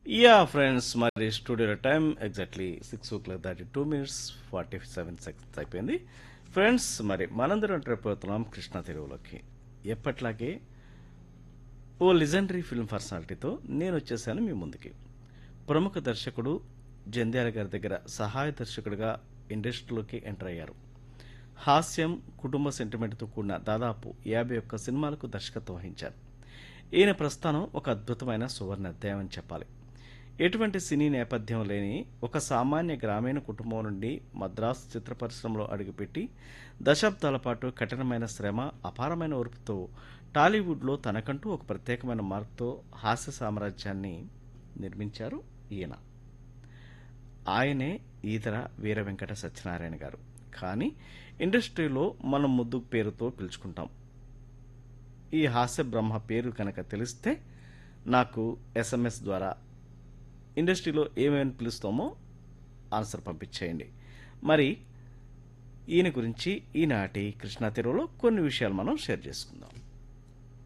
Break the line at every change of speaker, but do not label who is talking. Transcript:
yeah friends మరి studio time exactly six o'clock దాటి two minutes forty seven seconds అయిపోయింది friends మరి మనందరం ట్రిప్ అవుతున్నాం కృష్ణా తెలుగులోకి ఎప్పట్లాగే ఓ లిజెండరీ ఫిల్మ్ పర్సనాలిటీతో నేను వచ్చేసాను మీ ముందుకి ప్రముఖ దర్శకుడు జంధ్యాల గారి దగ్గర సహాయ దర్శకుడిగా ఇండస్ట్రీలోకి ఎంటర్ అయ్యారు హాస్యం కుటుంబ సెంటిమెంట్తో కూడిన దాదాపు యాభై ఒక్క సినిమాలకు దర్శకత్వం వహించారు ఈయన ప్రస్థానం ఒక అద్భుతమైన సువర్ణ అధ్యాయం అని చెప్పాలి ఎటువంటి సినీ నేపథ్యం లేని ఒక సామాన్య గ్రామీణ కుటుంబం నుండి మద్రాసు చిత్ర పరిశ్రమలో అడుగుపెట్టి దశాబ్దాల పాటు కఠినమైన శ్రమ అపారమైన ఓర్పుతో టాలీవుడ్లో తనకంటూ ఒక ప్రత్యేకమైన మార్క్తో హాస్య సామ్రాజ్యాన్ని నిర్మించారు ఈయన ఆయనే ఈతర వీర వెంకట సత్యనారాయణ గారు కానీ ఇండస్ట్రీలో మనం ముద్దు పేరుతో పిలుచుకుంటాం ఈ హాస్య బ్రహ్మ పేరు కనుక తెలిస్తే నాకు ఎస్ఎంఎస్ ద్వారా ఇండస్ట్రీలో ఏమేమి పిలుస్తామో ఆన్సర్ పంపించేయండి మరి ఈయన గురించి ఈనాటి కృష్ణా తెరువులో కొన్ని విషయాలు మనం షేర్ చేసుకుందాం